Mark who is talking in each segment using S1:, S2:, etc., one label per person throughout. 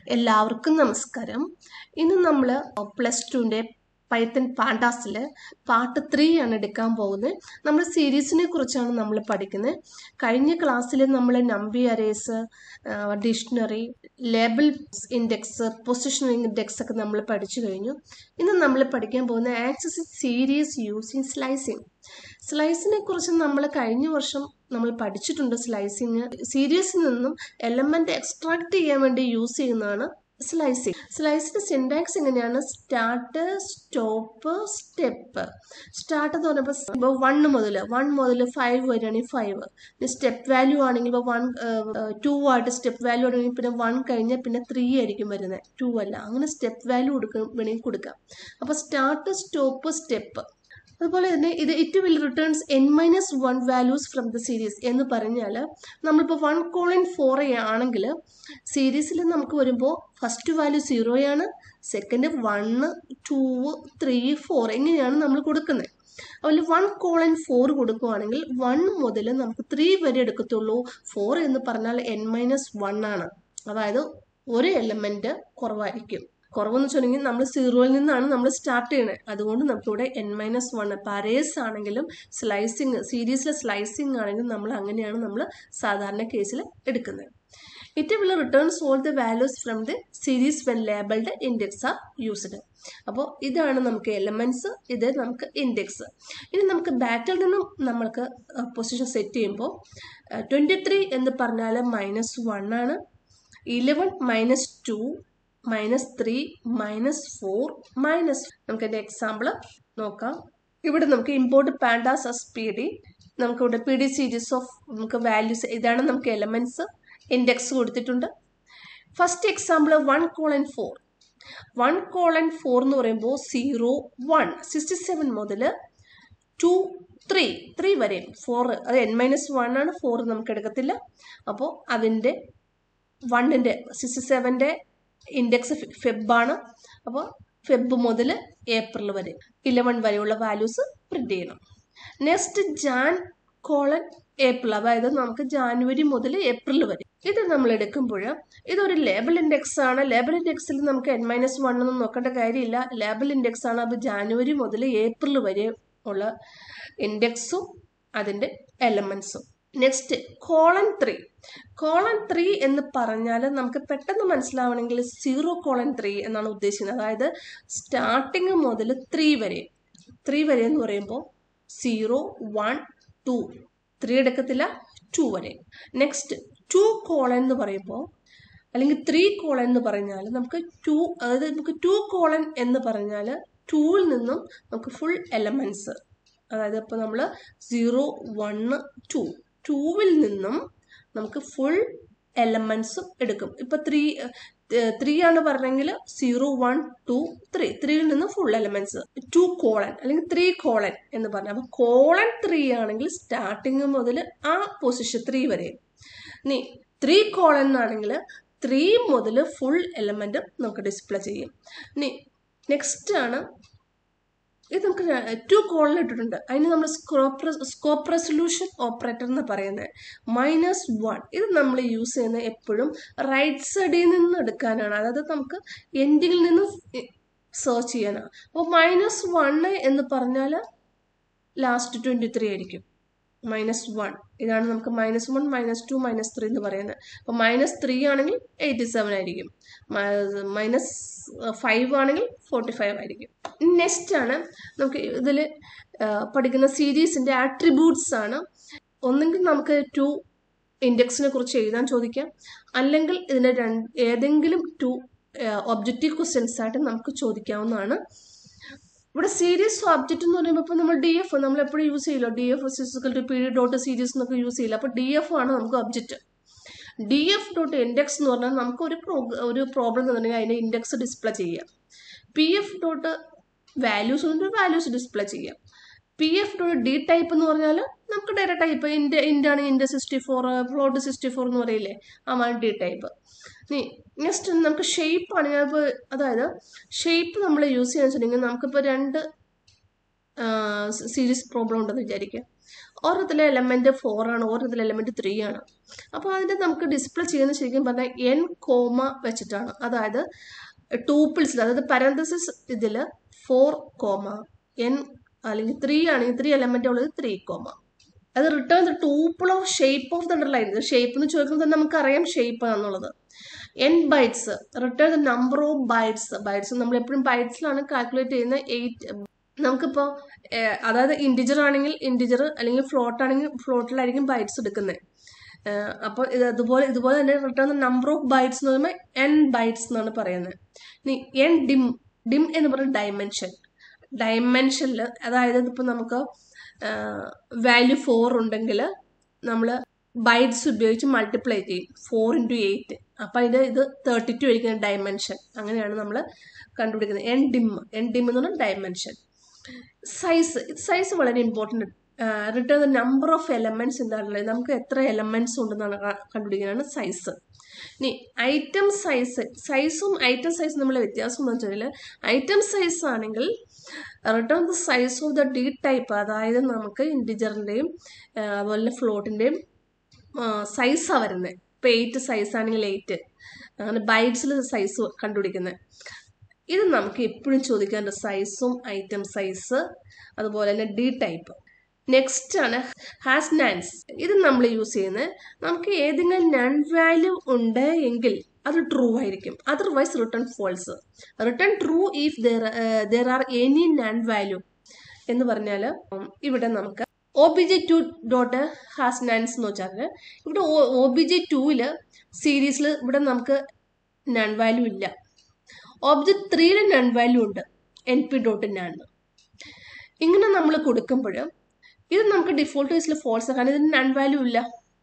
S1: എല്ലാവർക്കും നമസ്കാരം ഇന്ന് നമ്മൾ പ്ലസ് ടുവിൻ്റെ പൈത്തൻ പാണ്ടാസിൽ പാർട്ട് ത്രീ ആണ് എടുക്കാൻ പോകുന്നത് നമ്മൾ സീരീസിനെ കുറിച്ചാണ് നമ്മൾ പഠിക്കുന്നത് കഴിഞ്ഞ ക്ലാസ്സിൽ നമ്മൾ NumPy arrays dictionary label index position index ഒക്കെ നമ്മൾ പഠിച്ചു കഴിഞ്ഞു ഇന്ന് നമ്മൾ പഠിക്കാൻ പോകുന്ന ആക്സസ് സീരീസ് യൂസിങ് സ്ലൈസിങ് സ്ലൈസിനെ കുറിച്ച് നമ്മൾ കഴിഞ്ഞ വർഷം നമ്മൾ പഠിച്ചിട്ടുണ്ട് സ്ലൈസിങ് സീരീസിൽ നിന്നും എലമെന്റ് എക്സ്ട്രാക്ട് ചെയ്യാൻ വേണ്ടി യൂസ് ചെയ്യുന്നതാണ് സ്ലൈസിങ് സ്ലൈസിന്റെ സിൻടാക്സ് എങ്ങനെയാണ് സ്റ്റാർട്ട് സ്റ്റോപ്പ് സ്റ്റെപ്പ് സ്റ്റാർട്ട് എന്ന് പറയുമ്പോൾ ഇപ്പോൾ വൺ മുതൽ വൺ മുതൽ ഫൈവ് വരികയാണെങ്കിൽ ഫൈവ് സ്റ്റെപ്പ് വാല്യൂ ആണെങ്കിൽ ഇപ്പോൾ വൺ ടു ആയിട്ട് സ്റ്റെപ്പ് വാല്യൂ ആണെങ്കിൽ പിന്നെ വൺ കഴിഞ്ഞാൽ പിന്നെ ത്രീ ആയിരിക്കും വരുന്നത് ടു അല്ല അങ്ങനെ സ്റ്റെപ്പ് വാല്യൂ കൊടുക്കും വേണമെങ്കിൽ കൊടുക്കാം അപ്പോൾ സ്റ്റാർട്ട് സ്റ്റോപ്പ് സ്റ്റെപ്പ് അതുപോലെ തന്നെ ഇത് it will returns N minus one values from the series എന്ന് പറഞ്ഞാൽ നമ്മളിപ്പോൾ വൺ കോളിൻ ഫോർ ആണെങ്കിൽ സീരീസിൽ നമുക്ക് വരുമ്പോൾ ഫസ്റ്റ് വാല്യൂ സീറോയാണ് second one two three four എങ്ങനെയാണ് നമ്മൾ കൊടുക്കുന്നത് അതുപോലെ വൺ കോളൻ ഫോർ കൊടുക്കുകയാണെങ്കിൽ വൺ മുതൽ നമുക്ക് ത്രീ വരെ എടുക്കത്തുള്ളൂ ഫോർ എന്ന് പറഞ്ഞാൽ എൻ മൈനസ് വൺ ആണ് അതായത് ഒരു എലമെന്റ് കുറവായിരിക്കും കുറവെന്ന് വെച്ചിട്ടുണ്ടെങ്കിൽ നമ്മൾ സീറോയിൽ നിന്നാണ് നമ്മൾ സ്റ്റാർട്ട് ചെയ്യണത് അതുകൊണ്ട് നമുക്കിവിടെ എൻ മൈനസ് വൺ പരേസ് ആണെങ്കിലും സ്ലൈസിങ് സീരീസിലെ സ്ലൈസിങ് ആണെങ്കിലും നമ്മൾ അങ്ങനെയാണ് നമ്മൾ സാധാരണ കേസിൽ എടുക്കുന്നത് it will returns all the values from the series when labelled index are used അപ്പോൾ ഇതാണ് നമുക്ക് എലമെന്റ്സ് ഇത് നമുക്ക് ഇൻഡെക്സ് ഇനി നമുക്ക് ബാറ്റിൽ നിന്നും നമ്മൾക്ക് പൊസിഷൻ സെറ്റ് ചെയ്യുമ്പോൾ ട്വൻറ്റി ത്രീ എന്ന് പറഞ്ഞാൽ മൈനസ് വൺ ആണ് eleven minus two minus three minus four minus നമുക്ക് എൻ്റെ എക്സാമ്പിൾ നോക്കാം ഇവിടെ നമുക്ക് import pandas as P D നമുക്കിവിടെ പി ഡി സീരീസ് ഓഫ് നമുക്ക് വാല്യൂസ് ഇതാണ് നമുക്ക് എലമെന്റ്സ് ഇൻഡെക്സ് കൊടുത്തിട്ടുണ്ട് first example one colon four one colon four എന്ന് പറയുമ്പോൾ സീറോ വൺ സിക്സ്റ്റി സെവൻ മുതൽ ടു ത്രീ ത്രീ വരെ ഫോർ അത് എൻ മൈനസ് വൺ ആണ് ഫോർ നമുക്ക് എടുക്കത്തില്ല അപ്പോൾ അതിൻ്റെ വണ്ണിൻ്റെ സിക്സ്റ്റി സെവൻ്റെ ഇൻഡെക്സ് ഫെബാണ് അപ്പോൾ ഫെബ് മുതൽ ഏപ്രിൽ വരെ ഇലവൻ വരെയുള്ള വാല്യൂസ് പ്രിന്റ് ചെയ്യണം നെക്സ്റ്റ് ജാൻ കോളൻ ഏപ്രിൽ അതായത് നമുക്ക് ജാനുവരി മുതൽ ഏപ്രിൽ വരെ ഇത് നമ്മൾ എടുക്കുമ്പോൾ ഇതൊരു ലേബൽ ഇൻഡെക്സ് ആണ് ലേബൽ ഇൻഡെക്സിൽ നമുക്ക് എൻ മൈനസ് വൺ ഒന്നും നോക്കേണ്ട കാര്യമില്ല ലേബൽ ഇൻഡെക്സ് ആണ് അപ്പോൾ ജാനുവരി മുതൽ ഏപ്രിൽ വരെ ഉള്ള ഇൻഡെക്സും അതിൻ്റെ എലമെന്റ്സും next colon three colon three എന്ന് പറഞ്ഞാൽ നമുക്ക് പെട്ടെന്ന് മനസ്സിലാവണമെങ്കിൽ സീറോ കോളൻ ത്രീ എന്നാണ് ഉദ്ദേശിക്കുന്നത് അതായത് സ്റ്റാർട്ടിങ് മുതൽ ത്രീ വരെ ത്രീ വരെ എന്ന് പറയുമ്പോൾ സീറോ വൺ ടു ത്രീ എടുക്കത്തില്ല ടു വരെ നെക്സ്റ്റ് ടു കോളൻ എന്ന് പറയുമ്പോൾ അല്ലെങ്കിൽ ത്രീ കോളൻ എന്ന് പറഞ്ഞാൽ നമുക്ക് ടു അതായത് നമുക്ക് ടു കോളൻ എന്ന് പറഞ്ഞാൽ ടൂവിൽ നിന്നും നമുക്ക് ഫുൾ എലമെന്റ്സ് അതായത് ഇപ്പോൾ നമ്മൾ സീറോ വണ്ണ് ടു ടൂവിൽ നിന്നും നമുക്ക് ഫുൾ എലമെന്റ്സും എടുക്കും ഇപ്പൊ ത്രീ ത്രീ ആണ് പറഞ്ഞെങ്കിൽ സീറോ വൺ ടു ത്രീ ത്രീയിൽ നിന്ന് ഫുൾ എലമെന്റ്സ് ടു കോളൻ അല്ലെങ്കിൽ ത്രീ കോളൻ എന്ന് പറഞ്ഞു അപ്പൊ കോളൻ ത്രീ ആണെങ്കിൽ സ്റ്റാർട്ടിങ് മുതൽ ആ പൊസിഷൻ ത്രീ വരെ നീ ത്രീ കോളൻ ആണെങ്കിൽ ത്രീ മുതൽ ഫുൾ എലമെന്റ് നമുക്ക് ഡിസ്പ്ലേ ചെയ്യും ഇനി നെക്സ്റ്റ് ആണ് ഇത് നമുക്ക് ടു കോളിൽ ഇട്ടിട്ടുണ്ട് അതിന് നമ്മൾ സ്കോപ്പ് സ്കോപ്പ് റെസൊല്യൂഷൻ ഓപ്പറേറ്റർ എന്ന് പറയുന്നത് മൈനസ് വൺ ഇത് നമ്മൾ യൂസ് ചെയ്യുന്നത് എപ്പോഴും റൈറ്റ് സൈഡിൽ നിന്ന് എടുക്കാനാണ് അതായത് നമുക്ക് എൻഡിൽ നിന്ന് സെർച്ച് ചെയ്യാനാണ് അപ്പോൾ മൈനസ് വണ്ണ് എന്ന് പറഞ്ഞാൽ ലാസ്റ്റ് ട്വൻറ്റി ത്രീ ആയിരിക്കും മൈനസ് വൺ ഇതാണ് നമുക്ക് minus one minus two minus three എന്ന് പറയുന്നത് അപ്പോൾ മൈനസ് ത്രീ ആണെങ്കിൽ എയ്റ്റി സെവൻ ആയിരിക്കും മൈനസ് ഫൈവ് ആണെങ്കിൽ ഫോർട്ടി ഫൈവ് ആയിരിക്കും നെക്സ്റ്റ് ആണ് നമുക്ക് ഇതിൽ പഠിക്കുന്ന സീരീസിൻ്റെ ആട്രിബ്യൂട്ട്സ് ആണ് ഒന്നെങ്കിൽ നമുക്ക് ടു ഇൻഡെക്സിനെ കുറിച്ച് എഴുതാൻ ചോദിക്കാം അല്ലെങ്കിൽ ഇതിൻ്റെ രണ്ട് ഏതെങ്കിലും ടു ഒബ്ജക്റ്റീവ് ക്വസ്റ്റ്യൻസ് ആയിട്ട് നമുക്ക് ചോദിക്കാവുന്നതാണ് ഇവിടെ സീരീസ് ഓബ്ജക്റ്റ് എന്ന് പറയുമ്പോൾ ഇപ്പോൾ നമ്മൾ ഡി എഫ് നമ്മൾ എപ്പോഴും യൂസ് ചെയ്യില്ല D F physical to P dot series എന്നൊക്കെ യൂസ് ചെയ്യില്ല അപ്പോൾ ഡി എഫ് ആണ് നമുക്ക് object D F dot index എന്ന് പറഞ്ഞാൽ നമുക്ക് ഒരു പ്രോ ഒരു പ്രോബ്ലം തന്നിട്ടുണ്ടെങ്കിൽ അതിൻ്റെ ഇൻഡെക്സ് ഡിസ്പ്ലേ ചെയ്യാം പി എഫ് ഡോട്ട് വാല്യൂസ് കൊണ്ട് വാല്യൂസ് ഡിസ്പ്ലേ ചെയ്യാം P F dot D type എന്ന് പറഞ്ഞാൽ നമുക്ക് ഡയറക്റ്റ് ടൈപ്പ് ഇൻഡ ഇൻഡാണ് int sixty four float sixty four എന്ന് പറയില്ലേ അതാണ് ഡി ടൈപ്പ് ഇനി നെക്സ്റ്റ് നമുക്ക് ഷേപ്പ് ആണെങ്കിൽ ഇപ്പോൾ അതായത് ഷേപ്പ് നമ്മൾ യൂസ് ചെയ്യാന്ന് വെച്ചിട്ടുണ്ടെങ്കിൽ നമുക്കിപ്പോൾ രണ്ട് സീരീസ് പ്രോബ്ലം ഉണ്ടെന്ന് വിചാരിക്കുക ഒരെണ്ണത്തിലെ എലമെന്റ് ഫോർ ആണ് ഒരെണ്ണത്തിലെ എലമെന്റ് ത്രീ ആണ് അപ്പോൾ അതിന്റെ നമുക്ക് ഡിസ്പ്ലേ ചെയ്യുന്ന ശരിക്കും പറഞ്ഞാൽ എൻ കോമ വെച്ചിട്ടാണ് അതായത് ടൂപ്പിൾസിൽ അതായത് പാരന്തസിസ് ഇതിൽ ഫോർ കോമ എൻ അല്ലെങ്കിൽ ത്രീ ആണെങ്കിൽ ത്രീ എലമെന്റ് ഉള്ളത് ത്രീ കോമ അത് return the tuple of shape of the underline shape എന്ന് ചോദിക്കുമ്പോൾ തന്നെ നമുക്കറിയാം ഷേപ്പ് എന്നുള്ളത് n bytes return the number of bytes bytes നമ്മൾ എപ്പോഴും ബൈറ്റ്സിലാണ് കാൽക്കുലേറ്റ് ചെയ്യുന്ന എയ്റ്റ് നമുക്കിപ്പോൾ അതായത് ഇൻഡിജർ ആണെങ്കിൽ ഇൻഡിജർ അല്ലെങ്കിൽ ഫ്ലോട്ട് ആണെങ്കിൽ ഫ്ലോട്ടിലായിരിക്കും ബൈറ്റ്സ് എടുക്കുന്നത് അപ്പോൾ ഇത് അതുപോലെ ഇതുപോലെ തന്നെ return the number of bytes എന്ന് പറയുമ്പോൾ എൻ ബൈറ്റ്സ് എന്നാണ് പറയുന്നത് ഇനി എൻ ഡിം ഡിം എന്ന് പറയുന്ന ഡയമെൻഷൻ ഡയമെൻഷനിൽ അതായത് ഇപ്പം നമുക്ക് വാല്യൂ ഫോർ ഉണ്ടെങ്കിൽ നമ്മൾ ബൈറ്റ്സ് ഉപയോഗിച്ച് മൾട്ടിപ്ലൈ ചെയ്യും ഫോർ ഇൻറ്റു എയ്റ്റ് അപ്പം അതിൻ്റെ ഇത് തേർട്ടി ടു ആയിരിക്കുന്ന ഡയമെൻഷൻ അങ്ങനെയാണ് നമ്മൾ കണ്ടുപിടിക്കുന്നത് എൻ ഡിം എൻ ഡിം എന്ന് പറഞ്ഞാൽ ഡയമെൻഷൻ സൈസ് സൈസ് വളരെ important return the number of elements എന്താണുള്ളത് നമുക്ക് എത്ര എലമെന്റ്സ് ഉണ്ടെന്നാണ് കണ്ടുപിടിക്കുന്നതാണ് സൈസ് ഇനി ഐറ്റം സൈസ് സൈസും ഐറ്റം സൈസും തമ്മിലുള്ള വ്യത്യാസം എന്ന് വെച്ചാൽ ഐറ്റം സൈസ് ആണെങ്കിൽ return the size of the D type അതായത് നമുക്ക് ഇൻഡിജറിൻ്റെയും അതുപോലെ ഫ്ലോട്ടിൻ്റെയും സൈസാണ് വരുന്നത് ഇപ്പം എയ്റ്റ് സൈസ് ആണെങ്കിൽ എയ്റ്റ് അങ്ങനെ ബൈറ്റ്സിൽ സൈസ് കണ്ടുപിടിക്കുന്നത് ഇത് നമുക്ക് എപ്പോഴും ചോദിക്കാറുണ്ട് സൈസും ഐറ്റം സൈസ് അതുപോലെ തന്നെ ഡി ടൈപ്പ് നെക്സ്റ്റ് ആണ് ഹാസ് നാൻസ് ഇത് നമ്മൾ യൂസ് ചെയ്യുന്നത് നമുക്ക് ഏതെങ്കിലും നൺ വാല്യൂ ഉണ്ട് എങ്കിൽ അത് ട്രൂ ആയിരിക്കും otherwise return false return true if there are any none value എന്ന് പറഞ്ഞാൽ ഇവിടെ നമുക്ക് O B J two dot has nans എന്ന് വെച്ചാൽ ഇവിടെ ഒ ബി ജെ ടൂവില് സീരീസിൽ ഇവിടെ നമുക്ക് നൺ വാല്യൂ ഇല്ല ഓബ്ജക്ട് ത്രീയിൽ നൺ വാല്യൂ ഉണ്ട് എൻ പി ഡോട്ട് നൺ ഇങ്ങനെ നമ്മൾ കൊടുക്കുമ്പോൾ ഇത് നമുക്ക് ഡിഫോൾട്ട് കേസിൽ ഫോൾസ് കാരണം ഇതിന് നൺ വാല്യൂ ഇല്ല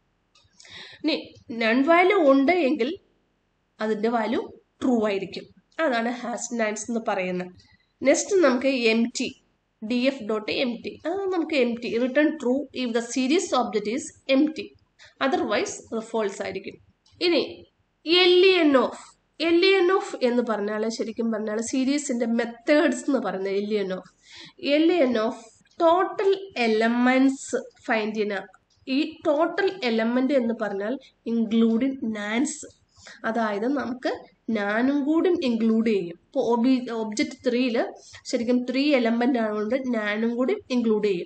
S1: ഇനി നൺ വാല്യൂ ഉണ്ട് എങ്കിൽ അതിൻ്റെ വാല്യൂ ട്രൂ ആയിരിക്കും അതാണ് ഹാസ് നൈൻസ് എന്ന് പറയുന്നത് നെക്സ്റ്റ് നമുക്ക് empty D F dot empty അത് നമുക്ക് empty return true if the series object is empty otherwise false ആയിരിക്കും ഇനി L N of L N of എന്ന് പറഞ്ഞാൽ ശരിക്കും പറഞ്ഞാൽ സീരീസിന്റെ മെത്തേഡ്സ് എന്ന് പറയുന്നത് L N of L N of total elements find ചെയ്യുന്ന ഈ ടോട്ടൽ എലമെന്റ് എന്ന് പറഞ്ഞാൽ ഇൻക്ലൂഡിങ് നാൻസ് അതായത് നമുക്ക് നാനും കൂടി ഇൻക്ലൂഡ് ചെയ്യും ഇപ്പോൾ ഒബി ഒബ്ജക്റ്റ് ത്രീയിൽ ശരിക്കും ത്രീ എലമെന്റ് ആയതുകൊണ്ട് നാനും കൂടി ഇൻക്ലൂഡ് ചെയ്യും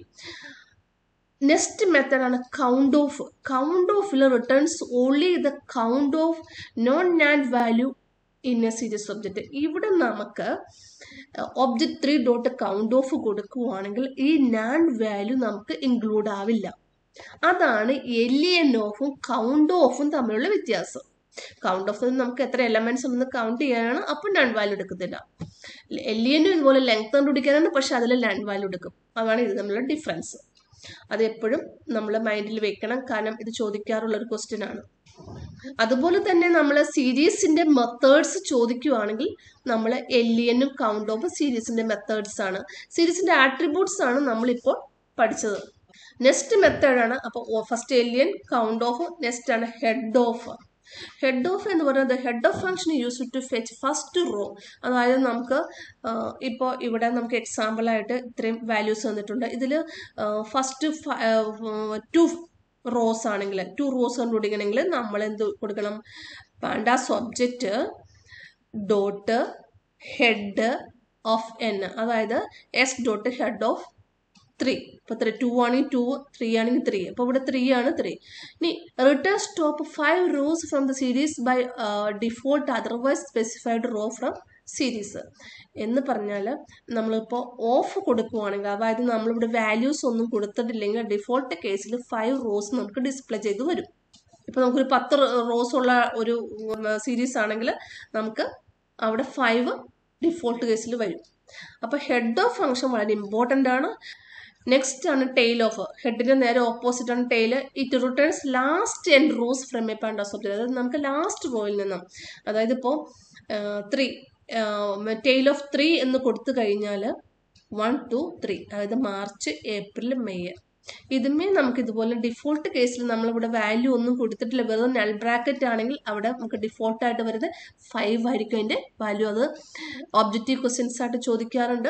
S1: നെക്സ്റ്റ് മെത്തേഡാണ് കൗണ്ട് ഓഫ് കൗണ്ട് ഓഫിൽ returns only the count of non NaN value in a series object ഇവിടെ നമുക്ക് object three dot count of കൊടുക്കുവാണെങ്കിൽ ഈ നാൻഡ് വാല്യൂ നമുക്ക് ഇൻക്ലൂഡ് ആവില്ല അതാണ് എലിയൻ ഓഫും കൗണ്ട് ഓഫും തമ്മിലുള്ള വ്യത്യാസം കൗണ്ട് ഓഫ് നമുക്ക് എത്ര എലമെന്റ്സ് ഉണ്ടെന്ന് കൗണ്ട് ചെയ്യാനാണ് അപ്പോൾ നൺ വാല്യൂ എടുക്കത്തില്ല എലിയനും ഇതുപോലെ ലെങ്ത് കണ്ടുപിടിക്കാനാണ് പക്ഷെ അതിൽ നൺ വാല്യൂ എടുക്കും അതാണ് ഇത് തമ്മിലുള്ള ഡിഫറൻസ് അത് എപ്പോഴും നമ്മൾ മൈൻഡിൽ വെക്കണം കാരണം ഇത് ചോദിക്കാറുള്ള ഒരു ക്വസ്റ്റ്യൻ ആണ് അതുപോലെ തന്നെ നമ്മൾ സീരീസിന്റെ മെത്തേഡ്സ് ചോദിക്കുവാണെങ്കിൽ നമ്മൾ എല്ലിയനും കൗണ്ട് ഓഫ് സീരീസിന്റെ മെത്തേഡ്സ് ആണ് സീരീസിന്റെ ആട്രിബ്യൂട്ട്സ് ആണ് നമ്മളിപ്പോൾ പഠിച്ചത് നെക്സ്റ്റ് മെത്തേഡാണ് അപ്പോൾ ഫസ്റ്റ് എല്ലിയൻ കൗണ്ട് ഓഫ് നെക്സ്റ്റ് ആണ് ഹെഡ് ഓഫ് ഹെഡ് ഓഫ് എന്ന് പറയുന്നത് head of function use to fetch first row അതായത് നമുക്ക് ഇപ്പോൾ ഇവിടെ നമുക്ക് എക്സാമ്പിൾ ആയിട്ട് ഇത്രയും വാല്യൂസ് വന്നിട്ടുണ്ട് ഇതിൽ ഫസ്റ്റ് ടു റോസ് ആണെങ്കിൽ ടു റോസ് കണ്ടുപിടിക്കണമെങ്കിൽ നമ്മൾ എന്ത് കൊടുക്കണം pandas object dot head of N അതായത് S dot head of three ഇപ്പോൾ ത്രീ ടു ആണെങ്കിൽ ടു ത്രീ ആണെങ്കിൽ ത്രീ അപ്പോൾ ഇവിടെ ത്രീ ആണ് ത്രീ ഇനി return stop five rows from the series by default otherwise specified row from series എന്ന് പറഞ്ഞാൽ നമ്മളിപ്പോൾ ഓഫ് കൊടുക്കുവാണെങ്കിൽ അതായത് നമ്മളിവിടെ വാല്യൂസ് ഒന്നും കൊടുത്തിട്ടില്ലെങ്കിൽ ഡിഫോൾട്ട് കേസിൽ ഫൈവ് റോസ് നമുക്ക് ഡിസ്പ്ലേ ചെയ്ത് വരും ഇപ്പോൾ നമുക്കൊരു പത്ത് റോസ് ഉള്ള ഒരു സീരീസ് ആണെങ്കിൽ നമുക്ക് അവിടെ ഫൈവ് ഡിഫോൾട്ട് കേസിൽ വരും അപ്പോൾ ഹെഡ് ഓഫ് ഫംഗ്ഷൻ വളരെ ഇമ്പോർട്ടൻ്റ് ആണ് നെക്സ്റ്റ് ആണ് ടെയിൽ ഓഫ് ഹെഡിന്റെ നേരെ ഓപ്പോസിറ്റ് ആണ് tail it returns last N rows from a pandas object അതായത് നമുക്ക് ലാസ്റ്റ് റോയിൽ നിന്നും അതായത് ഇപ്പോൾ ത്രീ ടെയിൽ ഓഫ് ത്രീ എന്ന് കൊടുത്തു കഴിഞ്ഞാൽ വൺ ടു ത്രീ അതായത് മാർച്ച് ഏപ്രിൽ മെയ് ഇതുമേ നമുക്ക് ഇതുപോലെ ഡിഫോൾട്ട് കേസിൽ നമ്മളിവിടെ വാല്യൂ ഒന്നും കൊടുത്തിട്ടില്ല വെറുതെ നൽ ബ്രാക്കറ്റ് ആണെങ്കിൽ അവിടെ നമുക്ക് ഡിഫോൾട്ട് ആയിട്ട് വരുന്നത് ഫൈവ് ആയിരിക്കും അതിൻ്റെ വാല്യൂ അത് ഒബ്ജക്റ്റീവ് ക്വസ്റ്റ്യൻസ് ആയിട്ട് ചോദിക്കാറുണ്ട്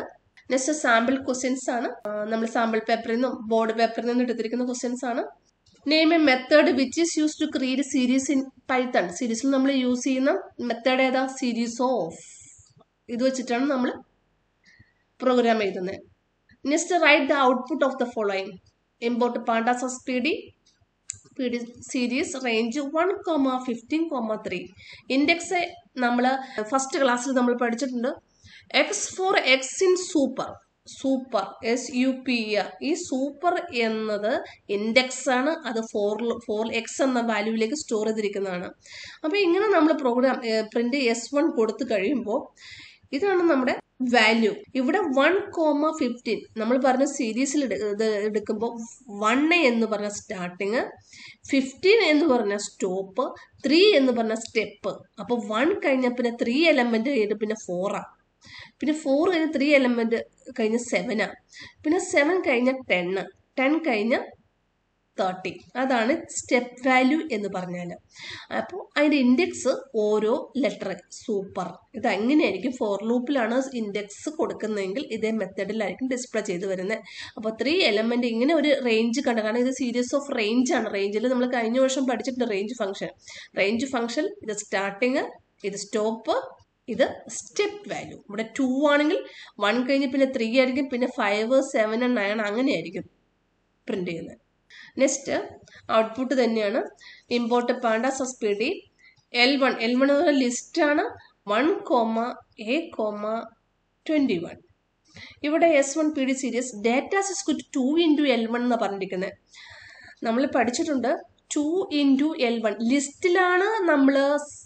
S1: നെക്സ്റ്റ് സാമ്പിൾ ക്വസ്റ്റ്യൻസ് ആണ് നമ്മൾ സാമ്പിൾ പേപ്പറിൽ നിന്നും ബോർഡ് പേപ്പറിൽ നിന്നും എടുത്തിരിക്കുന്ന ക്വസ്റ്റ്യൻസ് ആണ് name a method which is use to create series in Python സീരീസിൽ നമ്മൾ യൂസ് ചെയ്യുന്ന മെത്തേഡ് ഏതാ സീരീസ് ഓഫ് ഇത് വെച്ചിട്ടാണ് നമ്മൾ പ്രോഗ്രാം എഴുതുന്നത് next right the output of the following import pandas as P D P D series range one comma fifteen comma three index നമ്മൾ first ക്ലാസ്സിൽ നമ്മൾ പഠിച്ചിട്ടുണ്ട് X four X in super super S U P R ഈ super എന്നത് index ആണ് അത് four four X എന്ന വാല്യൂവിലേക്ക് store ചെയ്തിരിക്കുന്നതാണ് അപ്പോൾ ഇങ്ങനെ നമ്മൾ പ്രോഗ്രാം പ്രിന്റ് എസ് വൺ കൊടുത്തു കഴിയുമ്പോൾ ഇതാണ് നമ്മുടെ വാല്യൂ ഇവിടെ വൺ കോമ ഫിഫ്റ്റീൻ നമ്മൾ പറഞ്ഞ സീരീസിൽ ഇത് എടുക്കുമ്പോൾ വൺ എന്ന് പറഞ്ഞ സ്റ്റാർട്ടിങ് ഫിഫ്റ്റീൻ എന്ന് പറഞ്ഞ സ്റ്റോപ്പ് ത്രീ എന്ന് പറഞ്ഞ സ്റ്റെപ്പ് അപ്പോൾ വൺ കഴിഞ്ഞ പിന്നെ ത്രീ എലമെന്റ് കഴിഞ്ഞിട്ട് പിന്നെ ഫോറാ പിന്നെ ഫോർ കഴിഞ്ഞ് ത്രീ എലമെന്റ് കഴിഞ്ഞ് സെവനാ പിന്നെ സെവൻ കഴിഞ്ഞ ടെന്ന് ടെൻ കഴിഞ്ഞ തേർട്ടി അതാണ് സ്റ്റെപ്പ് വാല്യൂ എന്ന് പറഞ്ഞാൽ അപ്പോൾ അതിൻ്റെ ഇൻഡെക്സ് ഓരോ ലെറ്റർ സൂപ്പർ ഇത് എങ്ങനെയായിരിക്കും ഫോർ ലൂപ്പിലാണ് ഇൻഡെക്സ് കൊടുക്കുന്നതെങ്കിൽ ഇതേ മെത്തഡിലായിരിക്കും ഡിസ്പ്ലേ ചെയ്ത് വരുന്നത് അപ്പോൾ ത്രീ എലമെന്റ് ഇങ്ങനെ ഒരു റേഞ്ച് കണ്ട കാരണം ഇത് സീരീസ് ഓഫ് റേഞ്ച് ആണ് റേഞ്ചിൽ നമ്മൾ കഴിഞ്ഞ വർഷം പഠിച്ചിട്ടുണ്ട് റേഞ്ച് ഫംഗ്ഷൻ റേഞ്ച് ഫംഗ്ഷൻ ഇത് സ്റ്റാർട്ടിങ് ഇത് സ്റ്റോപ്പ് ഇത് സ്റ്റെപ്പ് വാല്യൂ ഇവിടെ ടു ആണെങ്കിൽ വൺ കഴിഞ്ഞ് പിന്നെ ത്രീ ആയിരിക്കും പിന്നെ ഫൈവ് സെവൻ നയൻ അങ്ങനെയായിരിക്കും പ്രിന്റ് ചെയ്യുന്നത് നെക്സ്റ്റ് ഔട്ട്പുട്ട് തന്നെയാണ് import pandas as P D L one L one എന്ന ലിസ്റ്റാണ് one comma A comma twenty one ഇവിടെ S one P D series data സിസ്കുറ്റ് ടു ഇൻറ്റു എൽ വൺ എന്നാണ് പറഞ്ഞിരിക്കുന്നത് നമ്മൾ പഠിച്ചിട്ടുണ്ട് ടു ഇൻറ്റു എൽ വൺ ലിസ്റ്റിലാണ് നമ്മൾ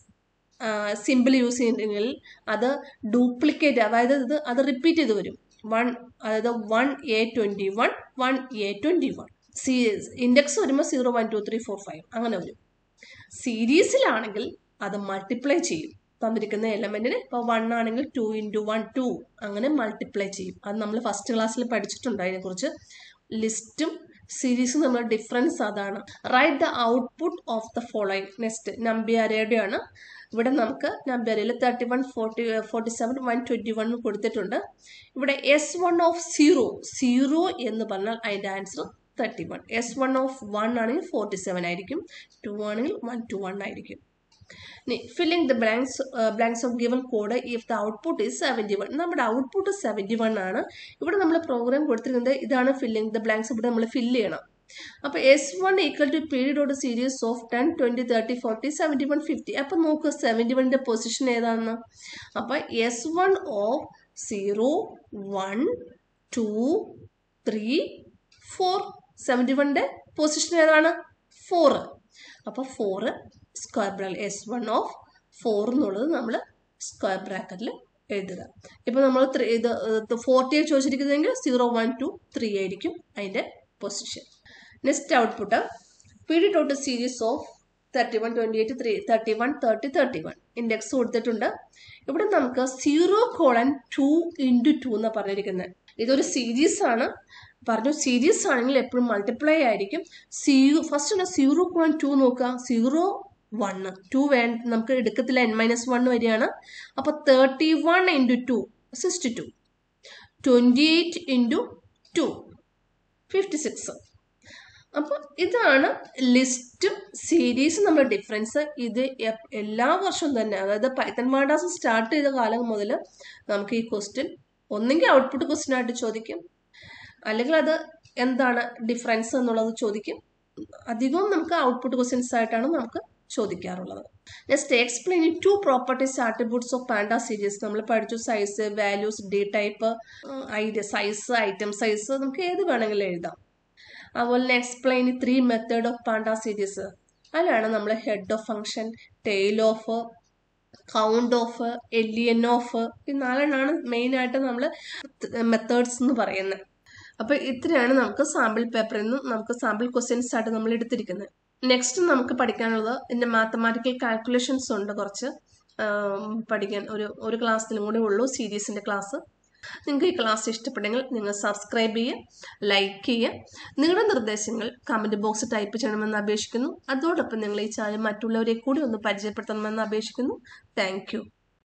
S1: സിമ്പിൾ യൂസ് ചെയ്യുന്നെങ്കിൽ അത് ഡ്യൂപ്ലിക്കേറ്റ് അതായത് ഇത് അത് റിപ്പീറ്റ് ചെയ്ത് വരും വൺ അതായത് one A twenty one one A twenty one see index വരുമ്പോൾ zero one two three four five അങ്ങനെ വരും സീരീസിലാണെങ്കിൽ അത് മൾട്ടിപ്ലൈ ചെയ്യും തന്നിരിക്കുന്ന എലമെന്റിന് ഇപ്പോൾ വൺ ആണെങ്കിൽ ടു ഇൻറ്റു വൺ ടു അങ്ങനെ മൾട്ടിപ്ലൈ ചെയ്യും അത് നമ്മൾ ഫസ്റ്റ് ക്ലാസ്സിൽ പഠിച്ചിട്ടുണ്ട് അതിനെക്കുറിച്ച് ലിസ്റ്റും സീരീസും തമ്മിൽ ഡിഫറൻസ് അതാണ് write the output of the following next നമ്പ്യാരയുടെയാണ് ഇവിടെ നമുക്ക് നമ്പറിൽ thirty one forty forty seven one twenty one കൊടുത്തിട്ടുണ്ട് ഇവിടെ S one of zero zero എന്ന് പറഞ്ഞാൽ അതിൻ്റെ answer thirty one S one of one ആണെങ്കിൽ ഫോർട്ടി സെവൻ ആയിരിക്കും ടു ആണെങ്കിൽ വൺ ടു വൺ ആയിരിക്കും filling the blanks blanks of given code if the output is seventy one നമ്മുടെ output seventy one ആണ് ഇവിടെ നമ്മൾ പ്രോഗ്രാം കൊടുത്തിരിക്കുന്നത് ഇതാണ് ഫില്ലിംഗ് ദ ബ്ലാങ്ക്സ് ഇവിടെ നമ്മൾ ഫില്ല് ചെയ്യണം അപ്പോൾ S one equal to period ഓട് series of ten twenty thirty forty seventy one fifty അപ്പം നോക്കുക സെവൻറ്റി വണ്ണിൻ്റെ പൊസിഷൻ ഏതാണെന്ന് അപ്പം S one of zero one two three four seventy വണ്ണിൻ്റെ പൊസിഷൻ ഏതാണ് ഫോറ് അപ്പോൾ four square bracket S one of four എന്നുള്ളത് നമ്മൾ സ്ക്വയർ ബ്രാക്കറ്റിൽ എഴുതുക ഇപ്പോൾ നമ്മൾ ത്രീ ഇത് ഫോർട്ടിയെ ചോദിച്ചിരിക്കുന്നതെങ്കിൽ സീറോ വൺ ടു ത്രീ ആയിരിക്കും അതിൻ്റെ position next output P D taught series of thirty one twenty eight three thirty one thirty thirty one index കൊടുത്തിട്ടുണ്ട് ഇവിടെ നമുക്ക് zero colon two into two എന്നാണ് പറഞ്ഞിരിക്കുന്നത് ഇതൊരു സീരീസ് ആണ് പറഞ്ഞു സീരീസ് ആണെങ്കിൽ എപ്പോഴും മൾട്ടിപ്ലൈ ആയിരിക്കും സീറോ ഫസ്റ്റ് ഒന്ന് സീറോ പോയിന്റ് ടു നോക്കുക സീറോ വണ്ണ് ടു വേ നമുക്ക് എടുക്കത്തില്ല എൻ മൈനസ് വൺ വരെയാണ് അപ്പോൾ thirty one into two sixty two twenty eight into two fifty six അപ്പോൾ ഇതാണ് ലിസ്റ്റും സീരീസും നമ്മൾ ഡിഫറൻസ് ഇത് എല്ലാ വർഷവും തന്നെ അതായത് പൈത്തൺ മാഡാസ് സ്റ്റാർട്ട് ചെയ്ത കാലം മുതൽ നമുക്ക് ഈ ക്വസ്റ്റ്യൻ ഒന്നെങ്കിൽ ഔട്ട്പുട്ട് ക്വസ്റ്റ്യൻ ആയിട്ട് ചോദിക്കും അല്ലെങ്കിൽ അത് എന്താണ് ഡിഫറൻസ് എന്നുള്ളത് ചോദിക്കും അധികവും നമുക്ക് ഔട്ട്പുട്ട് ക്വസ്റ്റ്യൻസ് ആയിട്ടാണ് നമുക്ക് ചോദിക്കാറുള്ളത് next explain two properties attributes of panda series നമ്മൾ പഠിച്ചു size values D type idea size item size നമുക്ക് ഏത് വേണമെങ്കിലും എഴുതാം അതുപോലെ തന്നെ explain three method of panda series അതിലാണ് നമ്മൾ head of function tail of count of എലിയൻ ഓഫ് ഈ നാലെണ്ണമാണ് മെയിനായിട്ട് നമ്മൾ മെത്തേഡ്സ് എന്ന് പറയുന്നത് അപ്പോൾ ഇത്രയാണ് നമുക്ക് സാമ്പിൾ പേപ്പറിൽ നിന്നും നമുക്ക് സാമ്പിൾ ക്വസ്റ്റ്യൻസ് ആയിട്ട് നമ്മൾ എടുത്തിരിക്കുന്നത് നെക്സ്റ്റ് നമുക്ക് പഠിക്കാനുള്ളത് ഇതിൻ്റെ മാത്തമാറ്റിക്കൽ കാൽക്കുലേഷൻസ് ഉണ്ട് കുറച്ച് പഠിക്കാൻ ഒരു ഒരു ക്ലാസ്സിലും കൂടി ഉള്ളൂ സീരീസിൻ്റെ ക്ലാസ് നിങ്ങൾക്ക് ഈ ക്ലാസ് ഇഷ്ടപ്പെട്ടെങ്കിൽ നിങ്ങൾ സബ്സ്ക്രൈബ് ചെയ്യുക ലൈക്ക് ചെയ്യുക നിങ്ങളുടെ നിർദ്ദേശങ്ങൾ കമൻറ്റ് ബോക്സ് ടൈപ്പ് ചെയ്യണമെന്ന് അപേക്ഷിക്കുന്നു അതോടൊപ്പം നിങ്ങൾ ഈ ചാനൽ മറ്റുള്ളവരെ കൂടി ഒന്ന് പരിചയപ്പെടുത്തണമെന്ന് അപേക്ഷിക്കുന്നു താങ്ക്